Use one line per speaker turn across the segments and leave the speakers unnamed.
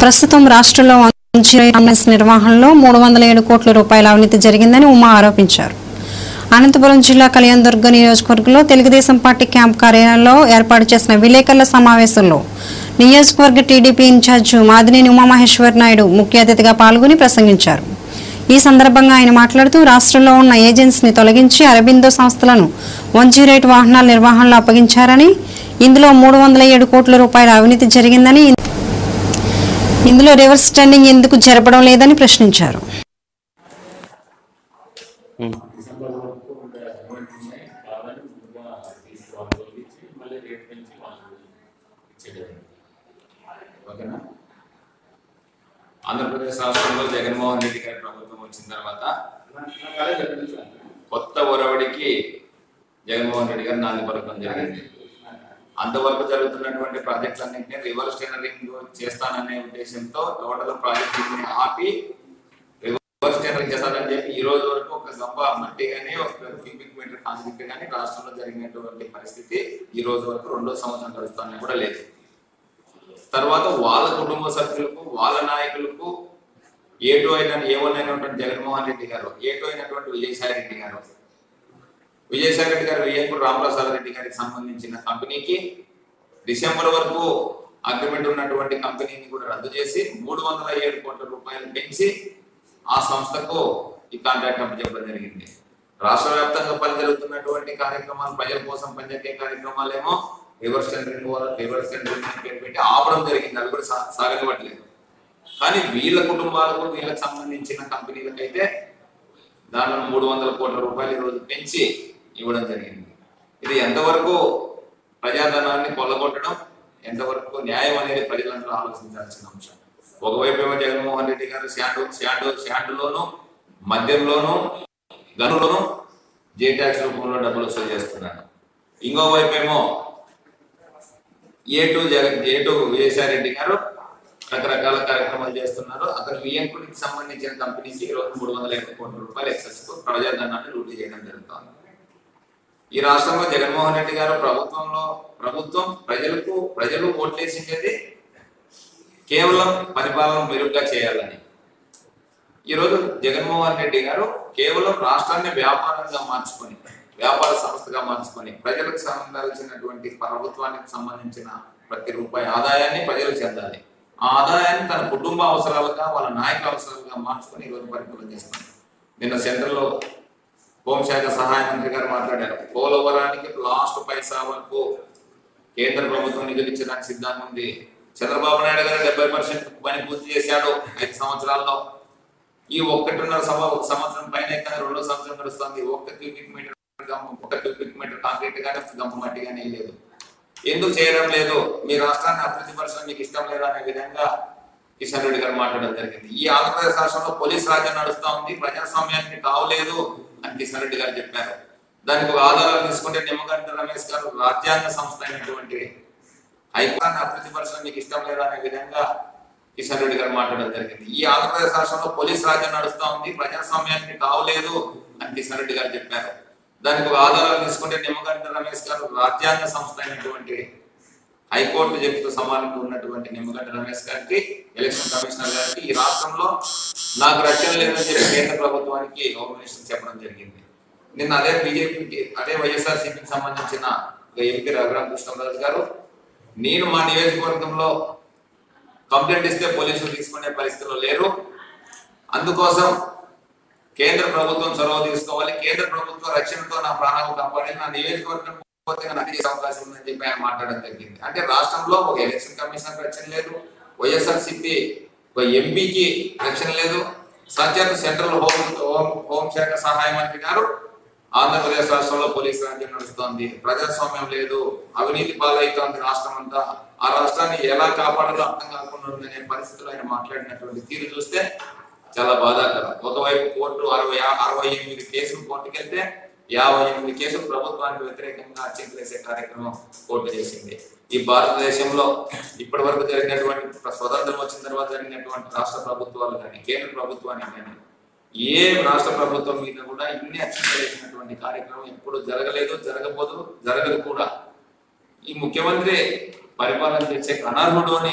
ప్రస్తుతం రాష్ట్రంలో అంబులెన్స్ నిర్వహణలో మూడు వందల ఏడు కోట్ల రూపాయల అవినీతి జరిగిందని ఉమా ఆరోపించారు అనంతపురం జిల్లా కళ్యాణదుర్గ నియోజకవర్గంలో తెలుగుదేశం పార్టీ క్యాంప్ కార్యాలయంలో ఏర్పాటు చేసిన విలేకరుల సమావేశంలో నియోజకవర్గ టీడీపీ ఇన్ఛార్జి మాదినేని ఉమామహేశ్వర్ నాయుడు ముఖ్య అతిథిగా పాల్గొని ప్రసంగించారు ఈ సందర్భంగా ఆయన మాట్లాడుతూ రాష్ట్రంలో ఉన్న ఏజెన్సీని తొలగించి అరబిందో సంస్థలను వన్ జీరో ఎయిట్ వాహనాల నిర్వహణలో అప్పగించారని ఇందులో మూడు వందల ఏడు కోట్ల రూపాయల అవినీతి జరిగిందని ఇందులో రివర్స్ టెండింగ్ ఎందుకు జరపడం లేదని ప్రశ్నించారు
డిసెంబర్ వరకు ఉండే అగ్రిమెంట్ ఉన్నాయి కాదని ముందుగా తీసుకోవాలి తొలగించి మళ్ళీ రేట్ పెంచి వాళ్ళు ఇచ్చేటది ఓకేనా ఆంధ్రప్రదేశ్ రాష్ట్రంలో జగన్మోహన్ రెడ్డి గారి ప్రభుత్వం వచ్చిన తర్వాత కొత్త ఒరవడికి జగన్మోహన్ రెడ్డి గారు నాంది పలకడం జరిగింది అంతవరకు జరుగుతున్నటువంటి ప్రాజెక్టులన్నింటినీ రివర్స్ టెండరింగ్ చేస్తాననే ఉద్దేశంతో టోటల్ ప్రాజెక్టుని ఆపి రివర్స్ టెండరింగ్ చేస్తారని చెప్పి ఈ రోజు వరకు ఒక గంప మట్టి కానీ ఒక క్యూబిక్ మీటర్ కాంక్రీట్ కానీ రాష్ట్రంలో జరిగినటువంటి పరిస్థితి ఈ రోజు వరకు రెండో సంవత్సరం గడుస్తానని కూడా లేదు తర్వాత వాళ్ళ కుటుంబ సభ్యులకు వాళ్ళ నాయకులకు ఏటు అయిన ఏవన్ అయినటువంటి జగన్మోహన్ రెడ్డి గారు ఏటు అయినటువంటి విజయసాయి రెడ్డి గారు విజయసాయి రెడ్డి గారు వియ్యంకుడు రామప్రసాద్ రెడ్డి గారికి సంబంధించిన కంపెనీకి డిసెంబర్ వరకు అగ్రిమెంట్ ఉన్నటువంటి కంపెనీని కూడా రద్దు చేసి మూడు వందల ఏడు కోట్ల రూపాయలు పెంచి ఆ సంస్థకు ఈ కాంట్రాక్ట్ అప్పచెప్పడం జరిగింది రాష్ట్ర వ్యాప్తంగా పని జరుగుతున్నటువంటి కార్యక్రమాలు ప్రజల కోసం పనిచేసే కార్యక్రమాలేమో రివర్స్ టెండరింగ్ రివర్స్ టెండరింగ్ అని పేరు పెట్టి ఆపడం జరిగింది అవి కూడా సా- సాగనివ్వట్లేదు కానీ వీళ్ళ కుటుంబాలకు వీళ్ళకి సంబంధించిన కంపెనీలకైతే దానిలో మూడు వందల కోట్ల రూపాయలు ఈరోజు పెంచి ఇవ్వడం జరిగింది ఇది ఎంతవరకు ప్రజాధనాన్ని కొల్లగొట్టడం ఎంతవరకు న్యాయం అనేది ప్రజలందరూ ఆలోచించాల్సిన అంశం ఒకవైపు ఏమో జగన్మోహన్ రెడ్డి గారు శాండు శాండు శాండులోను మద్యంలోను గనులోను జే ట్యాక్స్ రూపంలో డబ్బులు వసూలు చేస్తున్నాడు ఇంకోవైపు ఏమో A two Jagan A two Vijayasai Reddy garu రకరకాల కార్యక్రమాలు చేస్తున్నారు అతను వియంకుడికి సంబంధించిన కంపెనీకి ఈ రోజు మూడు వందల యాభై కోట్ల రూపాయలు ఎక్సెస్ కు ప్రజాధనాన్ని లూటీ చేయడం జరుగుతోంది ఈ రాష్ట్రంలో జగన్మోహన్ రెడ్డి గారు ప్రభుత్వంలో ప్రభుత్వం ప్రజలకు ప్రజలు ఓట్లేసింది కేవలం పరిపాలన మెరుగ్గా చేయాలని ఈరోజు జగన్మోహన్ రెడ్డి గారు కేవలం రాష్ట్రాన్ని వ్యాపారంగా మార్చుకొని వ్యాపార సంస్థగా మార్చుకొని ప్రజలకు సంబంధించినటువంటి ప్రభుత్వానికి సంబంధించిన ప్రతి రూపాయి ఆదాయాన్ని ప్రజలకు చెందాలి ఆ ఆదాయాన్ని తన కుటుంబ అవసరాలుగా వాళ్ళ నాయకుల అవసరాలుగా మార్చుకొని ఈరోజు పరిపాలన చేస్తున్నారు నిన్న సెంట్రల్లో హోంశాఖ సహాయ మంత్రి గారు మాట్లాడారు పోలవరానికి లాస్ట్ పైసా వరకు కేంద్ర ప్రభుత్వం నిధులు ఇచ్చడానికి సిద్ధంగా ఉంది చంద్రబాబు నాయుడు గారు డెబ్బై పర్సెంట్ పని పూర్తి చేశాడు ఐదు సంవత్సరాల్లో ఈ ఒక్కటిన్నర సమ ఒక సంవత్సరం పైన అయితే రెండో సంవత్సరం నడుస్తుంది ఒక్క క్యూబిక్ మీటర్ గంప ఒక క్యూబిక్ మీటర్ కాంక్రీట్ కానీ గంప మట్టి కానీ లేదు ఎందుకు చేయడం లేదు మీ రాష్ట్రాన్ని అభివృద్ధి పరచడం మీకు ఇష్టం లేదు అనే విధంగా కిషన్ రెడ్డి గారు మాట్లాడడం జరిగింది ఈ ఆంధ్రప్రదేశ్ రాష్ట్రంలో పోలీస్ రాజ్యం నడుస్తా ఉంది ప్రజాస్వామ్యానికి తావులేదు అని కిషన్ రెడ్డి గారు చెప్పారు దానికి ఒక ఆధారాలు తీసుకుంటే నిమ్మగడ్డ రమేష్ గారు రాజ్యాంగ సంస్థ అయినటువంటి హైకోర్టుని అభివృద్ధి పరచడం మీకు ఇష్టం లేదు అనే విధంగా కిషన్ రెడ్డి గారు మాట్లాడడం జరిగింది ఈ ఆంధ్రప్రదేశ్ రాష్ట్రంలో పోలీస్ రాజ్యం నడుస్తా ఉంది ప్రజాస్వామ్యానికి తావులేదు అని కిషన్ రెడ్డి గారు చెప్పారు దానికి ఒక ఆధారాలు తీసుకుంటే నిమ్మగడ్డ రమేష్ గారు రాజ్యాంగ సంస్థ అయినటువంటి హైకోర్టు జడ్జితో సమానంగా ఉన్నటువంటి నిమ్మగడ్డ రమేష్ గారికి ఎలక్షన్ కమిషనర్ గారికి ఈ రాష్ట్రంలో నాకు రక్షణ లేదని చెప్పి కేంద్ర ప్రభుత్వానికి హోమ్ మినిస్టర్ చెప్పడం జరిగింది నిన్న అదే బీజేపీకి అదే వైఎస్ఆర్ సిపికి సంబంధించిన ఎంపీ రఘురామ కృష్ణరాజు గారు నేను మా నియోజకవర్గంలో కంప్లైంట్ ఇస్తే పోలీసులు తీసుకునే పరిస్థితిలో లేరు అందుకోసం కేంద్ర ప్రభుత్వం చొరవ తీసుకోవాలి కేంద్ర ప్రభుత్వ రక్షణతో నా ప్రాణాలు కాపాడి నా నియోజకవర్గం పోతే నాకు చేసే అవకాశం ఉందని చెప్పి ఆయన మాట్లాడడం జరిగింది అంటే రాష్ట్రంలో ఒక ఎలక్షన్ కమిషన్ రక్షణ లేదు వైఎస్ఆర్ సిపి ఒక ఎంపీకి రక్షణ లేదు సత్యాన్ని సెంట్రల్ హోం హోం హోంశాఖ సహాయ మంత్రి గారు ఆంధ్రప్రదేశ్ రాష్ట్రంలో పోలీస్ రాజ్యం నడుస్తోంది ప్రజాస్వామ్యం లేదు అవినీతి పాలవుతోంది రాష్ట్రం అంతా ఆ రాష్ట్రాన్ని ఎలా కాపాడాలో అర్థం కాకుండా ఉందనే పరిస్థితులు ఆయన మాట్లాడినటువంటి తీరు చూస్తే చాలా బాధాకరం ఒకవైపు కోర్టు అరవై అరవై ఎనిమిది కేసులు కోర్టుకెళ్తే యాభై ఎనిమిది కేసులు ప్రభుత్వానికి వ్యతిరేకంగా అర్చనలు వేసే కార్యక్రమం కోర్టు చేసింది ఈ భారతదేశంలో ఇప్పటి వరకు జరిగినటువంటి స్వతంత్రం వచ్చిన తర్వాత జరిగినటువంటి రాష్ట్ర ప్రభుత్వాలు కానీ కేంద్ర ప్రభుత్వానికి కానీ ఏ రాష్ట్ర ప్రభుత్వం మీద కూడా ఇన్ని అర్చనలు వేసినటువంటి కార్యక్రమం ఎప్పుడు జరగలేదు జరగబోదు జరగదు కూడా ఈ ముఖ్యమంత్రి పరిపాలన చేసే అనర్హుడు అని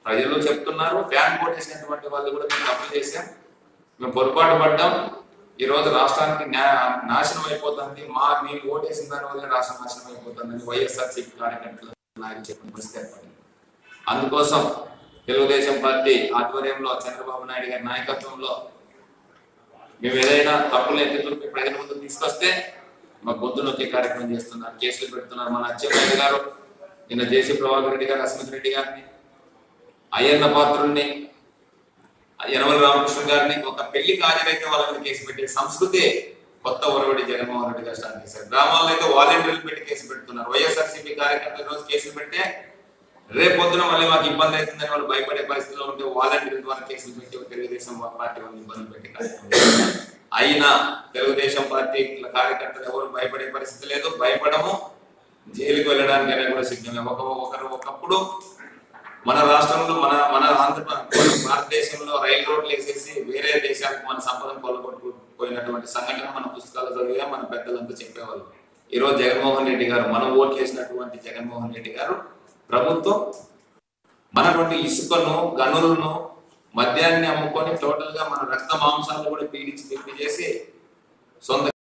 ప్రజలు చెప్తున్నారు ఫ్యాన్ కోటేసినటువంటి వాళ్ళు కూడా మేము తప్పు చేశాం మేము పొరపాటు పడ్డాం ఈ రోజు రాష్ట్రానికి న్యా- నాశనం అయిపోతుంది మా మేము ఓటేసిన దాని వల్ల రాష్ట్రం నాశనం అయిపోతుందని వైఎస్ఆర్సీపీ కార్యకర్తలు నాయకులు చెప్పిన పరిస్థితి ఏర్పడింది అందుకోసం తెలుగుదేశం పార్టీ ఆధ్వర్యంలో చంద్రబాబు నాయుడు గారి నాయకత్వంలో మేము ఏదైనా తప్పులు ఎత్తి చూపి ప్రజల ముందుకు తీసుకొస్తే మా గొంతు నొక్కే కార్యక్రమం చేస్తున్నారు కేసులు పెడుతున్నారు మన అచ్చెన్నాయుడు గారు నిన్న జేసీ ప్రభాకర్ రెడ్డి గారు అస్మిత్ రెడ్డి గారిని అయ్యన్న పాత్రుల్ని యనమల రామకృష్ణ గారిని ఒక పెళ్లికి హాజరైతే వాళ్ళ మీద కేసు పెట్టే సంస్కృతి కొత్త ఒరవడి జగన్మోహన్ రెడ్డి గారు స్టార్ట్ చేశారు గ్రామాల్లో అయితే వాలంటీర్లు పెట్టి కేసు పెడుతున్నారు వైఎస్ఆర్సీపీ కార్యకర్తలు ఈ రోజు కేసులు పెడితే రేపు పొద్దున మళ్ళీ మాకు ఇబ్బంది అవుతుందని వాళ్ళు భయపడే పరిస్థితిలో ఉంటే వాలంటీర్ల ద్వారా కేసులు పెట్టి తెలుగుదేశం పార్టీ వాళ్ళు ఇబ్బంది పెట్టి కార్యక్రమం చేస్తున్నారు. అయినా తెలుగుదేశం పార్టీ కార్యకర్తలు ఎవరు భయపడే పరిస్థితి లేదు భయపడము జైలుకి వెళ్ళడానికైనా కూడా సిద్ధమే ఒక ఒకరు ఒకప్పుడు మన రాష్ట్రంలో మన మన ఆంధ్ర మన భారతదేశంలో రైలు రోడ్లు వేసేసి వేరే దేశాలకు మన సంపదను కొల్లగొట్టుకుపోయినటువంటి సంఘటన మన పుస్తకాలు చదివా మన పెద్దలంతా చెప్పేవాళ్ళు ఈ రోజు జగన్మోహన్ రెడ్డి గారు మన ఓట్లు వేసినటువంటి జగన్మోహన్ రెడ్డి గారు ప్రభుత్వం మనటువంటి ఇసుకను గనులను మద్యాన్ని అమ్ముకొని టోటల్ గా మన రక్త మాంసాలను కూడా పీడించి పిప్పి చేసి సొంత